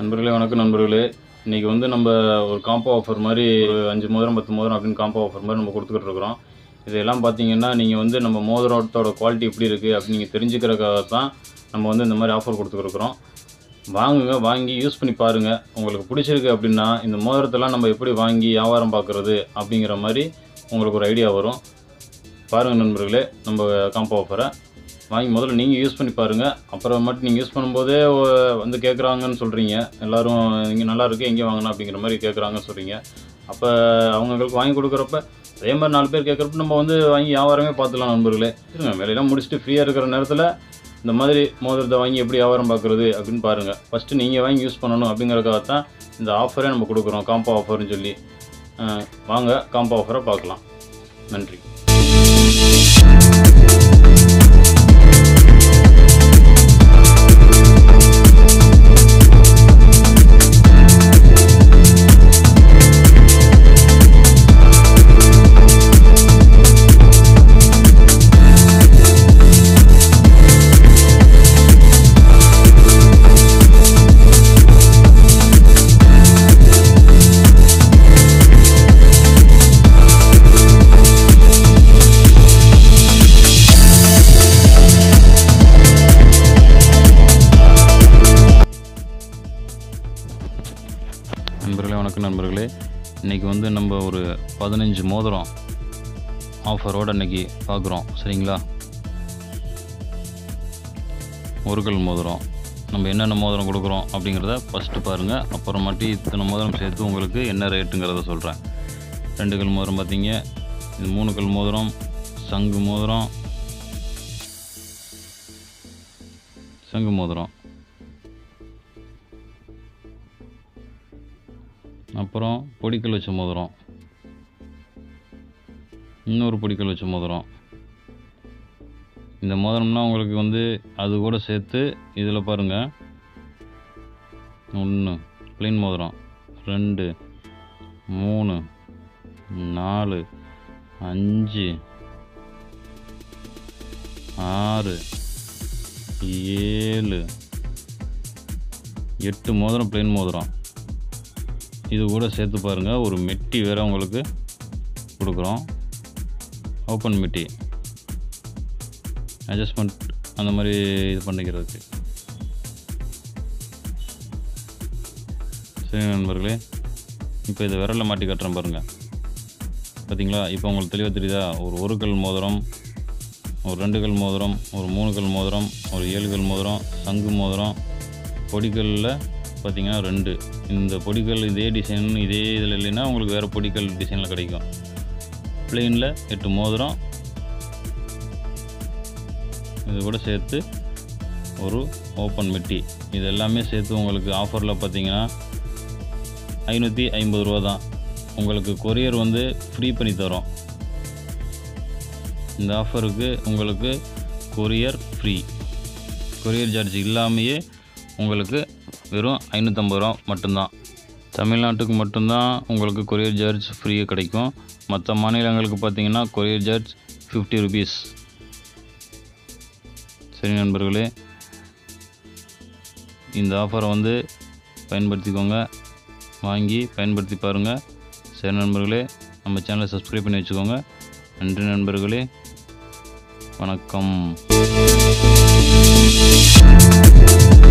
நண்பர்களே வணக்கம் நண்பர்களே இன்றைக்கி வந்து நம்ம ஒரு காம்போ ஆஃபர் மாதிரி ஒரு அஞ்சு மோதிரம் பத்து மோதிரம் அப்படின்னு காம்போ ஆஃபர் மாதிரி நம்ம கொடுத்துக்கிட்டு இருக்கிறோம் இதெல்லாம் பார்த்தீங்கன்னா நீங்கள் வந்து நம்ம மோதிரத்தோட குவாலிட்டி எப்படி இருக்குது அப்படின்னு நீங்கள் தெரிஞ்சுக்கிறதுக்காக தான் நம்ம வந்து இந்த மாதிரி ஆஃபர் கொடுத்துருக்குறோம் வாங்குங்க வாங்கி யூஸ் பண்ணி பாருங்கள் உங்களுக்கு பிடிச்சிருக்கு அப்படின்னா இந்த மோதிரத்தெல்லாம் நம்ம எப்படி வாங்கி வியாபாரம் பார்க்குறது அப்படிங்கிற மாதிரி உங்களுக்கு ஒரு ஐடியா வரும் பாருங்கள் நண்பர்களே நம்ம காம்போ ஆஃபரை வாங்கி முதல்ல நீங்கள் யூஸ் பண்ணி பாருங்கள் அப்புறம் மட்டும் நீங்கள் யூஸ் பண்ணும்போதே ஒ- வந்து கேட்குறாங்கன்னு சொல்கிறீங்க எல்லாரும் இங்கே நல்லா இருக்கு எங்கே வாங்கினா அப்படிங்கிற மாதிரி கேட்குறாங்கன்னு சொல்கிறீங்க அப்போ அவங்களுக்கு வாங்கி கொடுக்குறப்ப அதே மாதிரி நாலு பேர் கேட்குறப்ப நம்ம வந்து வாங்கி வியாபாரமே பார்த்துலாம் நண்பர்களே இருங்க வேலையெல்லாம் முடிச்சுட்டு ஃப்ரீயாக இருக்கிற நேரத்தில் இந்த மாதிரி மோதிரத்தை வாங்கி எப்படி வியாபாரம் பார்க்குறது அப்படின்னு பாருங்கள் ஃபஸ்ட்டு நீங்கள் வாங்கி யூஸ் பண்ணணும் அப்படிங்கிறதுக்காக தான் இந்த ஆஃபரே நம்ம கொடுக்குறோம் காம்போ ஆஃபர்னு சொல்லி அஹ் வாங்க காம்போ ஆஃபரை பார்க்கலாம் நன்றி நண்பர்களே வணக்கம் நண்பர்களே இன்றைக்கி வந்து நம்ம ஒரு பதினஞ்சு மோதிரம் ஆஃபரோடு இன்றைக்கி பார்க்குறோம் சரிங்களா ஒரு கல் மோதிரம் நம்ம என்னென்ன மோதிரம் கொடுக்குறோம் அப்படிங்கிறத ஃபஸ்ட்டு பாருங்கள் அப்புறமாட்டி இத்தனை மோதிரம் சேர்த்து உங்களுக்கு என்ன ரேட்டுங்கிறத சொல்கிறேன் ரெண்டு கல் மோதிரம் பார்த்தீங்க இது மூணு கல் மோதிரம் சங்கு மோதிரம் சங்கு மோதிரம் அப்புறம் பொடிக்கல் வச்ச மோதிரம் இன்னொரு பொடிக்கல் வச்ச மோதிரம் இந்த மோதிரம்னா உங்களுக்கு வந்து அது கூட சேர்த்து இதில் பாருங்கள் ஒன்று ப்ளைன் மோதிரம் ரெண்டு மூணு நாலு அஞ்சு ஆறு ஏழு எட்டு மோதிரம் ப்ளைன் மோதிரம் இது கூட சேர்த்து பாருங்கள் ஒரு மெட்டி வேற உங்களுக்கு கொடுக்குறோம் ஓப்பன் மெட்டி அட்ஜஸ்ட்மெண்ட் அந்த மாதிரி இது பண்ணிக்கிறதுக்கு சரி நண்பர்களே இப்போ இதை விரலில் மாட்டி கட்டுறேன் பாருங்கள் பார்த்தீங்களா இப்போ உங்களுக்கு தெளிவாக தெரியுதா ஒரு ஒரு கல் மோதிரம் ஒரு ரெண்டு கல் மோதிரம் ஒரு மூணு கல் மோதிரம் ஒரு ஏழு கல் மோதிரம் சங்கு மோதிரம் பொடிக்கல்லில் பார்த்தீங்கன்னா ரெண்டு இந்த பொடிக்கல் இதே டிசைன் இதே இதில் இல்லைன்னா உங்களுக்கு வேறு பொடிக்கல் டிசைனில் கிடைக்கும் பிளெயினில் எட்டு மோதிரம் இது கூட சேர்த்து ஒரு ஓப்பன் மெட்டி இது எல்லாமே சேர்த்து உங்களுக்கு ஆஃபரில் பார்த்தீங்கன்னா ஐநூற்றி ஐம்பது ரூபா தான் உங்களுக்கு கொரியர் வந்து ஃப்ரீ பண்ணி தரோம் இந்த ஆஃபருக்கு உங்களுக்கு கொரியர் ஃப்ரீ கொரியர் சார்ஜ் இல்லாமையே உங்களுக்கு வெறும் ஐநூற்றம்பது ரூபா மட்டும்தான் தமிழ்நாட்டுக்கு மட்டும்தான் உங்களுக்கு கொரியர் சார்ஜ் ஃப்ரீயாக கிடைக்கும் மற்ற மாநிலங்களுக்கு பார்த்தீங்கன்னா கொரியர் சார்ஜ் ஃபிஃப்டி ருபீஸ் சரி நண்பர்களே இந்த ஆஃபரை வந்து பயன்படுத்திக்கோங்க வாங்கி பயன்படுத்தி பாருங்கள் சரி நண்பர்களே நம்ம சேனலை சப்ஸ்கிரைப் பண்ணி வச்சுக்கோங்க நன்றி நண்பர்களே வணக்கம்